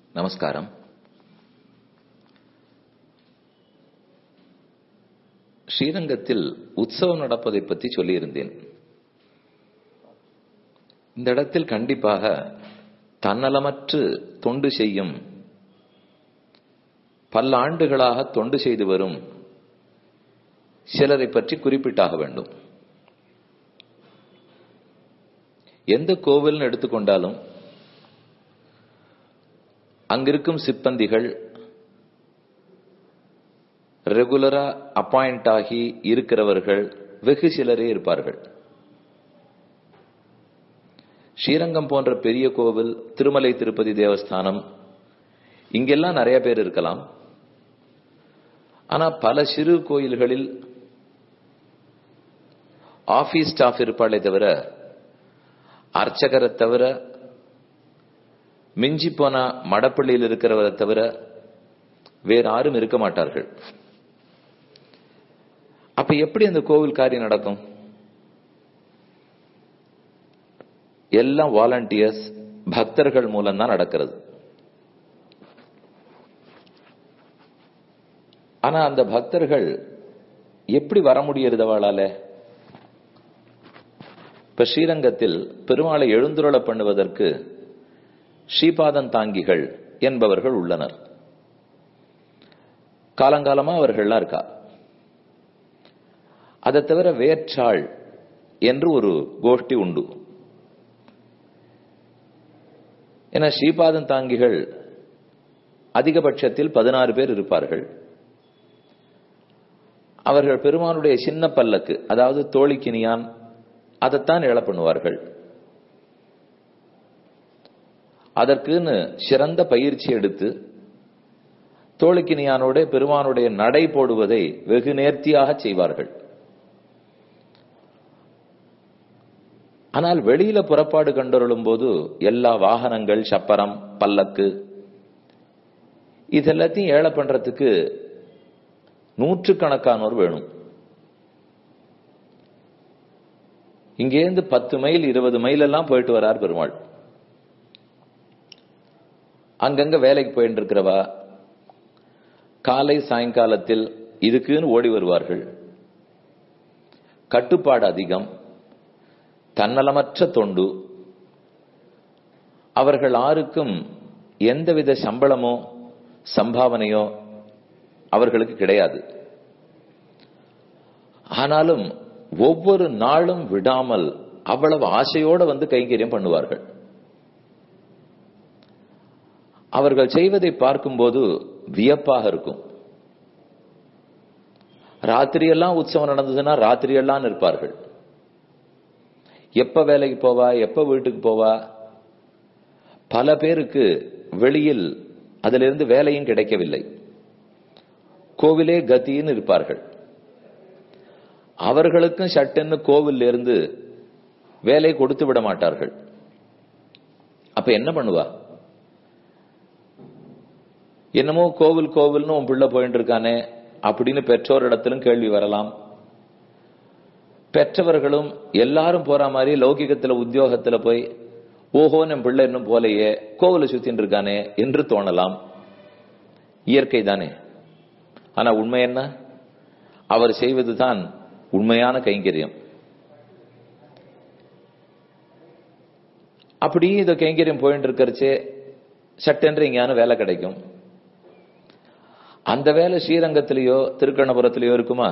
நமஸ்காரம் ஸ்ரீரங்கத்தில் உற்சவம் நடப்பதை பற்றி சொல்லியிருந்தேன் இந்த இடத்தில் கண்டிப்பாக தன்னலமற்று தொண்டு செய்யும் பல ஆண்டுகளாக தொண்டு செய்து வரும் சிலரை பற்றி குறிப்பிட்டாக வேண்டும் எந்த கோவில்னு எடுத்துக்கொண்டாலும் அங்கிருக்கும் சிப்பந்திகள் ரெகுலரா அப்பாயிண்ட் ஆகி இருக்கிறவர்கள் வெகு சிலரே இருப்பார்கள் ஸ்ரீரங்கம் போன்ற பெரிய கோவில் திருமலை திருப்பதி தேவஸ்தானம் இங்கெல்லாம் நிறைய பேர் இருக்கலாம் ஆனா பல சிறு கோயில்களில் ஆபீஸ் ஸ்டாஃப் இருப்பாளே தவிர அர்ச்சகரை தவிர மிஞ்சி போனா மடப்பள்ளியில் இருக்கிறவரை தவிர வேற யாரும் இருக்க மாட்டார்கள் அப்ப எப்படி அந்த கோவில் காரியம் நடக்கும் எல்லாம் வாலண்டியர்ஸ் பக்தர்கள் மூலம் தான் நடக்கிறது ஆனா அந்த பக்தர்கள் எப்படி வர முடியறது அவளால இப்ப ஸ்ரீரங்கத்தில் பெருமாளை எழுந்துருள பண்ணுவதற்கு ஸ்ரீபாதம் தாங்கிகள் என்பவர்கள் உள்ளனர் காலங்காலமா அவர்கள்லாம் இருக்கா அதை தவிர வேற்றாள் என்று ஒரு கோஷ்டி உண்டு என ஸ்ரீபாதம் தாங்கிகள் அதிகபட்சத்தில் பதினாறு பேர் இருப்பார்கள் அவர்கள் பெருமானுடைய சின்ன பல்லக்கு அதாவது தோழிக்கினியான் அதைத்தான் எழ பண்ணுவார்கள் அதற்குன்னு சிறந்த பயிற்சி எடுத்து தோழிக்கினியானோட பெருமானுடைய நடை போடுவதை வெகு நேர்த்தியாக செய்வார்கள் ஆனால் வெளியில புறப்பாடு கண்டொருளும் போது எல்லா வாகனங்கள் சப்பரம் பல்லக்கு இதெல்லாத்தையும் ஏழை பண்றதுக்கு நூற்றுக்கணக்கானோர் வேணும் இங்கேருந்து பத்து மைல் இருபது மைல் எல்லாம் போயிட்டு வரார் பெருமாள் அங்கங்க வேலைக்கு போயிட்டு இருக்கிறவா காலை சாயங்காலத்தில் இதுக்குன்னு ஓடி வருவார்கள் கட்டுப்பாடு அதிகம் தன்னலமற்ற தொண்டு அவர்கள் ஆருக்கும் எந்தவித சம்பளமோ சம்பாவனையோ அவர்களுக்கு கிடையாது ஆனாலும் ஒவ்வொரு நாளும் விடாமல் அவ்வளவு ஆசையோட வந்து கைங்கரியம் பண்ணுவார்கள் அவர்கள் செய்வதை பார்க்கும்போது வியப்பாக இருக்கும் ராத்திரியெல்லாம் உற்சவம் நடந்ததுன்னா ராத்திரியெல்லாம் இருப்பார்கள் எப்ப வேலைக்கு போவா எப்ப வீட்டுக்கு போவா பல பேருக்கு வெளியில் அதிலிருந்து வேலையும் கிடைக்கவில்லை கோவிலே கத்தின்னு இருப்பார்கள் அவர்களுக்கும் சட்டென்னு கோவில் இருந்து வேலை கொடுத்து விட மாட்டார்கள் அப்ப என்ன பண்ணுவா என்னமோ கோவில் கோவில்னு உன் பிள்ளை போயிட்டு இருக்கானே அப்படின்னு பெற்றோர் இடத்திலும் கேள்வி வரலாம் பெற்றவர்களும் எல்லாரும் போற மாதிரி லௌகிகத்துல உத்தியோகத்துல போய் ஓஹோ என் பிள்ளை இன்னும் போலையே கோவில சுத்தின்னு இருக்கானே என்று தோணலாம் இயற்கை தானே ஆனா உண்மை என்ன அவர் செய்வதுதான் உண்மையான கைங்கரியம் அப்படியே இந்த கைங்கரியம் போயிட்டு இருக்கிறச்சே சட்டென்று எங்கேயான வேலை கிடைக்கும் அந்த வேலை ஸ்ரீரங்கத்திலேயோ திருக்கண்ணபுரத்திலேயோ இருக்குமா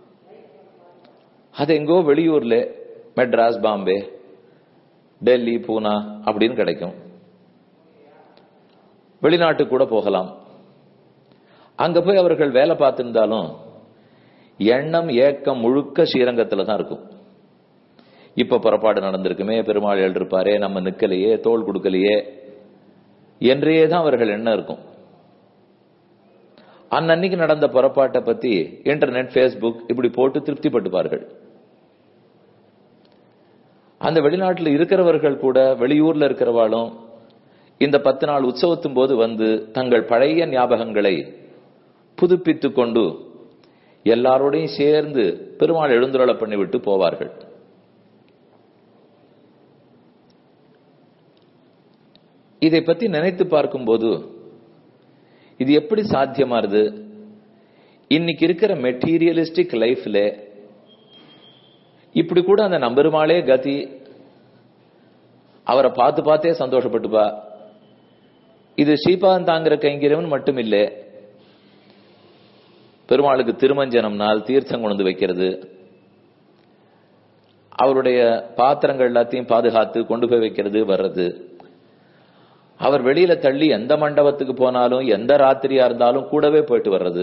அது எங்கோ வெளியூர்ல மெட்ராஸ் பாம்பே டெல்லி பூனா அப்படின்னு கிடைக்கும் வெளிநாட்டுக்கு கூட போகலாம் அங்க போய் அவர்கள் வேலை பார்த்திருந்தாலும் எண்ணம் ஏக்கம் முழுக்க ஸ்ரீரங்கத்துல தான் இருக்கும் இப்ப புறப்பாடு நடந்திருக்குமே பெருமாள் எழுதிருப்பாரே நம்ம நிக்கலையே தோல் கொடுக்கலையே என்றே தான் அவர்கள் எண்ணம் இருக்கும் அன்னன்னைக்கு நடந்த புறப்பாட்டை பத்தி இன்டர்நெட் பேஸ்புக் இப்படி போட்டு திருப்திப்பட்டுப்பார்கள் அந்த வெளிநாட்டில் இருக்கிறவர்கள் கூட வெளியூர்ல இருக்கிறவாளும் இந்த பத்து நாள் உற்சவத்தும் போது வந்து தங்கள் பழைய ஞாபகங்களை புதுப்பித்துக் கொண்டு எல்லாரோடையும் சேர்ந்து பெருமாள் எழுந்துருள பண்ணிவிட்டு போவார்கள் இதை பத்தி நினைத்து பார்க்கும்போது இது எப்படி சாத்தியமாறுது இன்னைக்கு இருக்கிற மெட்டீரியலிஸ்டிக் லைஃப்ல இப்படி கூட அந்த நம்பெருமாளே கதி அவரை பார்த்து பார்த்தே சந்தோஷப்பட்டுப்பா இது ஸ்ரீபாதம் தாங்கிற கைங்கிறவன் மட்டும் இல்லை பெருமாளுக்கு திருமஞ்சனம் நாள் தீர்த்தம் கொண்டு வந்து வைக்கிறது அவருடைய பாத்திரங்கள் எல்லாத்தையும் பாதுகாத்து கொண்டு போய் வைக்கிறது வர்றது அவர் வெளியில தள்ளி எந்த மண்டபத்துக்கு போனாலும் எந்த ராத்திரியா இருந்தாலும் கூடவே போயிட்டு வர்றது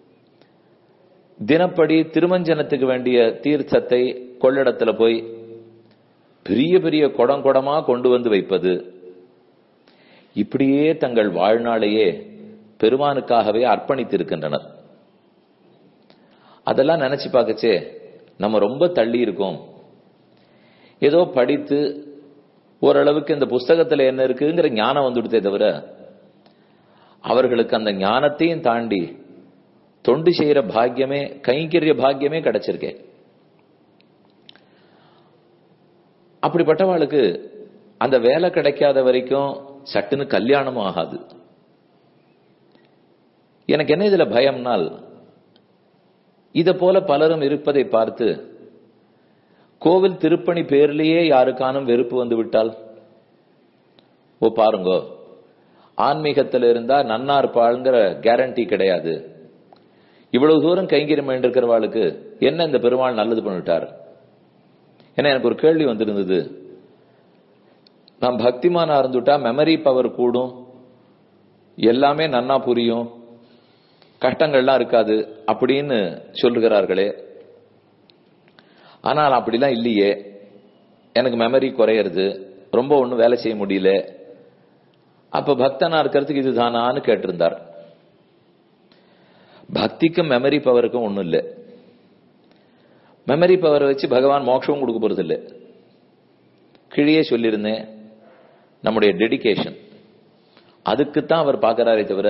தினப்படி திருமஞ்சனத்துக்கு வேண்டிய தீர்த்தத்தை கொள்ளிடத்துல போய் பெரிய பெரிய குடம் குடமா கொண்டு வந்து வைப்பது இப்படியே தங்கள் வாழ்நாளையே பெருமானுக்காகவே அர்ப்பணித்திருக்கின்றனர் அதெல்லாம் நினைச்சு பார்க்கச்சே நம்ம ரொம்ப தள்ளி இருக்கோம் ஏதோ படித்து ஓரளவுக்கு இந்த புஸ்தகத்துல என்ன இருக்குங்கிற ஞானம் வந்துடுதே தவிர அவர்களுக்கு அந்த ஞானத்தையும் தாண்டி தொண்டு செய்யற பாக்கியமே கைங்கரிய பாக்கியமே கிடைச்சிருக்கே அப்படிப்பட்டவாளுக்கு அந்த வேலை கிடைக்காத வரைக்கும் சட்டுன்னு கல்யாணமும் ஆகாது எனக்கு என்ன இதுல பயம்னால் இத போல பலரும் இருப்பதை பார்த்து கோவில் திருப்பணி பேர்லயே யாருக்கானும் வெறுப்பு வந்து விட்டால் ஓ பாருங்கோ ஆன்மீகத்தில் இருந்தா நன்னா இருப்பாளுங்கிற கேரண்டி கிடையாது இவ்வளவு தூரம் கைங்கரியம் இருக்கிறவாளுக்கு என்ன இந்த பெருமாள் நல்லது பண்ணிட்டார் ஏன்னா எனக்கு ஒரு கேள்வி வந்திருந்தது நான் பக்திமானா இருந்துட்டா மெமரி பவர் கூடும் எல்லாமே நன்னா புரியும் கஷ்டங்கள்லாம் இருக்காது அப்படின்னு சொல்லுகிறார்களே ஆனால் அப்படிலாம் இல்லையே எனக்கு மெமரி குறையிறது ரொம்ப ஒன்றும் வேலை செய்ய முடியல அப்ப பக்தனா இருக்கிறதுக்கு இதுதானான்னு கேட்டிருந்தார் பக்திக்கும் மெமரி பவருக்கும் ஒன்றும் இல்லை மெமரி பவரை வச்சு பகவான் மோட்சமும் கொடுக்க போறது இல்லை கிழியே சொல்லியிருந்தேன் நம்முடைய டெடிகேஷன் அதுக்குத்தான் அவர் பார்க்கிறாரே தவிர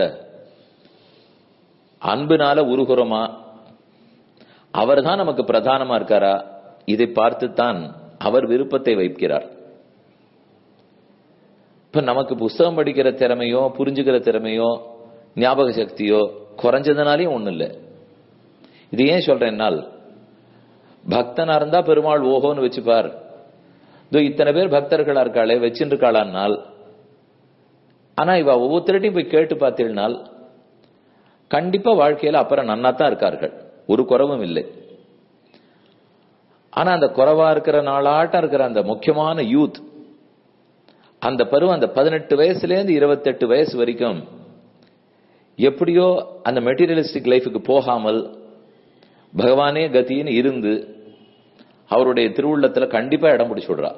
அன்புனால உருகுறோமா அவர் தான் நமக்கு பிரதானமா இருக்காரா இதை பார்த்துத்தான் அவர் விருப்பத்தை வைக்கிறார் இப்ப நமக்கு புஸ்தகம் படிக்கிற திறமையோ புரிஞ்சுக்கிற திறமையோ ஞாபக சக்தியோ குறைஞ்சதுனாலையும் ஒண்ணும் இல்லை இது ஏன் சொல்றேன்னால் பக்தனா இருந்தா பெருமாள் ஓஹோன்னு வச்சுப்பார் இதோ இத்தனை பேர் பக்தர்களா இருக்காளே வச்சுட்டு இருக்காளான்னால் ஆனா இவ ஒவ்வொருத்தரையும் போய் கேட்டு பார்த்தீங்கன்னால் கண்டிப்பா வாழ்க்கையில அப்புறம் நன்னாத்தான் இருக்கார்கள் ஒரு குறவும் இல்லை ஆனா அந்த குறைவா இருக்கிற நாளாட்டம் இருக்கிற அந்த முக்கியமான யூத் அந்த பருவம் அந்த பதினெட்டு வயசுல இருந்து இருபத்தெட்டு வயசு வரைக்கும் எப்படியோ அந்த மெட்டீரியலிஸ்டிக் லைஃபுக்கு போகாமல் பகவானே கத்தின்னு இருந்து அவருடைய திருவுள்ளத்துல கண்டிப்பா இடம் பிடிச்சு விடுறா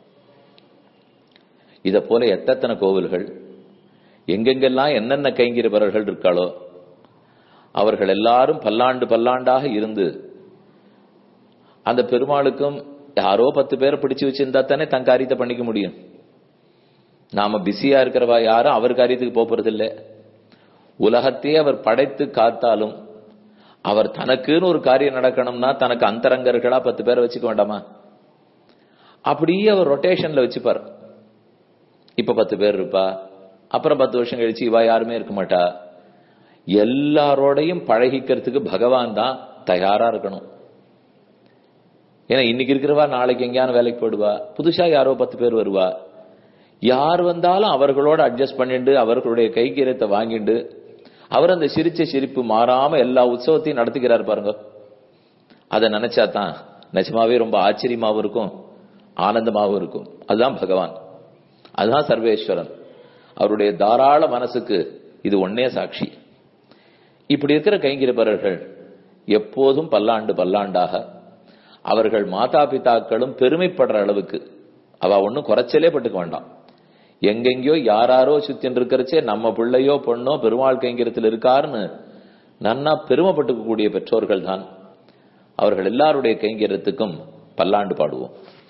இத போல எத்தனை கோவில்கள் எங்கெங்கெல்லாம் என்னென்ன கைங்கிருப்பவர்கள் இருக்காளோ அவர்கள் எல்லாரும் பல்லாண்டு பல்லாண்டாக இருந்து அந்த பெருமாளுக்கும் யாரோ பத்து பேரை பிடிச்சு வச்சிருந்தா தானே தன் காரியத்தை பண்ணிக்க முடியும் நாம பிஸியா இருக்கிறவா யாரும் அவர் காரியத்துக்கு போறது இல்லை உலகத்தையே அவர் படைத்து காத்தாலும் அவர் தனக்குன்னு ஒரு காரியம் நடக்கணும்னா தனக்கு அந்தரங்கர்களா பத்து பேரை வச்சுக்க வேண்டாமா அப்படியே அவர் ரொட்டேஷன்ல வச்சுப்பார் இப்ப பத்து பேர் இருப்பா அப்புறம் பத்து வருஷம் கழிச்சு இவா யாருமே இருக்க மாட்டா எல்லாரோடையும் பழகிக்கிறதுக்கு பகவான் தான் தயாரா இருக்கணும் ஏன்னா இன்னைக்கு இருக்கிறவா நாளைக்கு எங்கேயான வேலைக்கு போடுவா புதுசா யாரோ பத்து பேர் வருவா யார் வந்தாலும் அவர்களோட அட்ஜஸ்ட் பண்ணிட்டு அவர்களுடைய கைக்கீரத்தை வாங்கிட்டு அவர் அந்த சிரிச்ச சிரிப்பு மாறாம எல்லா உற்சவத்தையும் நடத்துகிறார் பாருங்க அதை நினைச்சா தான் நிஜமாவே ரொம்ப ஆச்சரியமாவும் இருக்கும் ஆனந்தமாவும் இருக்கும் அதுதான் பகவான் அதுதான் சர்வேஸ்வரன் அவருடைய தாராள மனசுக்கு இது ஒன்னே சாட்சி இப்படி இருக்கிற கைங்கிருப்பவர்கள் எப்போதும் பல்லாண்டு பல்லாண்டாக அவர்கள் மாதா பிதாக்களும் பெருமைப்படுற அளவுக்கு அவ ஒன்னும் குறைச்சலே பட்டுக்க வேண்டாம் எங்கெங்கயோ யாராரோ சுத்தின் இருக்கிறச்சே நம்ம பிள்ளையோ பொண்ணோ பெருமாள் கைங்கரத்தில் இருக்காருன்னு நன்னா பெருமைப்பட்டுக்கக்கூடிய பெற்றோர்கள் தான் அவர்கள் எல்லாருடைய கைங்கரத்துக்கும் பல்லாண்டு பாடுவோம்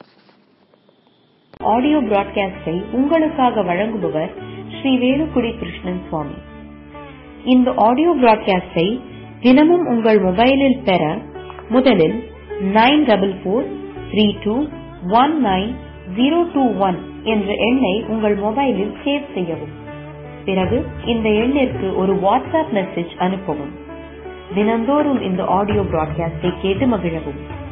ஆடியோ பிராட்காஸ்டை உங்களுக்காக வழங்குபவர் ஸ்ரீ வேலுக்குடி கிருஷ்ணன் சுவாமி இந்த ஆடியோ பிராட்காஸ்டை தினமும் உங்கள் மொபைலில் பெற முதலில் nine double four three two one nine zero two one என்ற எண்ணை உங்கள் மொபைலில் சேவ் செய்யவும் பிறகு இந்த எண்ணிற்கு ஒரு வாட்ஸ்அப் மெசேஜ் அனுப்பவும் தினந்தோறும் இந்த ஆடியோ பிராட்காஸ்டை கேட்டு மகிழவும்